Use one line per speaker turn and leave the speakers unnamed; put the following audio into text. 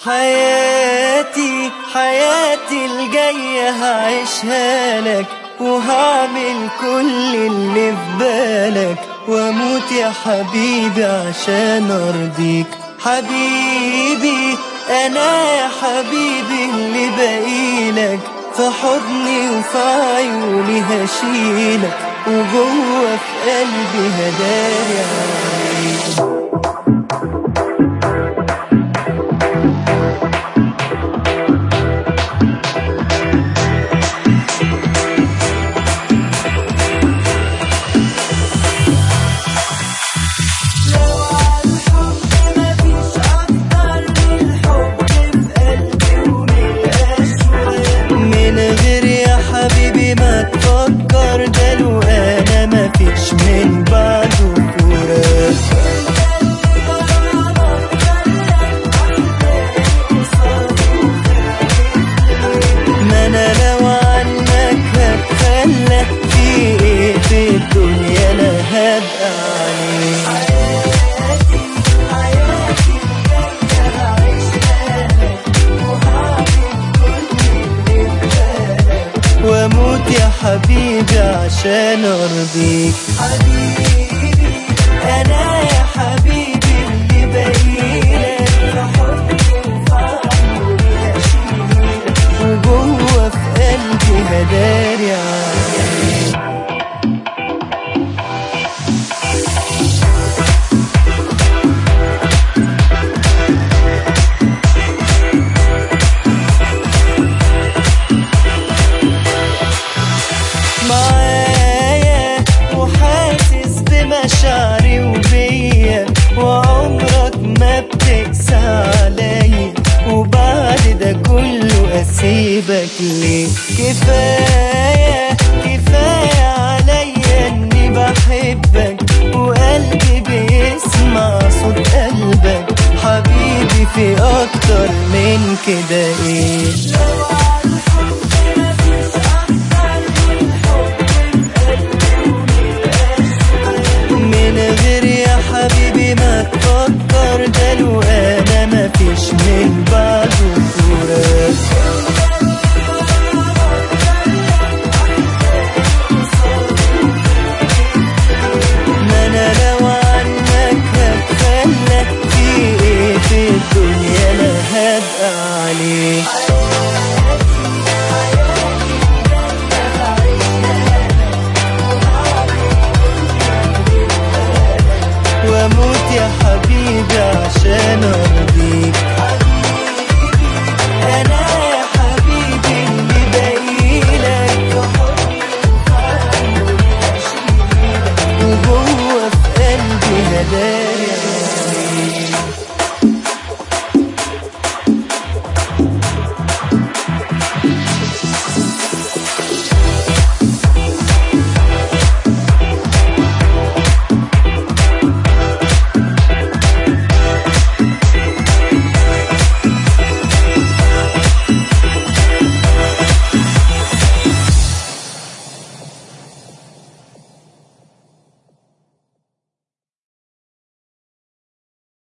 حياتي حياتي الجاية هعيشها لك وهعمل كل اللي في بالك واموت يا حبيبي عشان ارضيك حبيبي انا يا حبيبي اللي باقيلك في حضني وفي عيوني هشيلك وجوه في قلبي هداري عليك لو عالحب مفيش أكتر من الحب في قلبي ومن الأشواق من غير يا حبيبي ما تفكر ده لو أنا مفيش من بعده فراق ما أنا لو عنك هتخلى في إيه في الدنيا أنا هبقى عليك واموت يا حبيبي عشان ارضيك حبيبي انا يا حبيبي اللي باقيلك في حضني وفي عيوني هشيلك وجوه في قلبي هداري عليك معايا وحاسس بمشاعري وبيا وعمرك ما بتقسى عليا وبعد ده كله اسيبك ليه كفايه كفايه عليا اني بحبك وقلبي بيسمع صوت قلبك حبيبي في اكتر من كده ايه لو عالحب مفيش اكتر من من غير يا حبيبي ما تفكر ده لو انا مفيش من بعده فراق ما انا لو عنك هتخلى في ايه في الدنيا انا هبقى عليك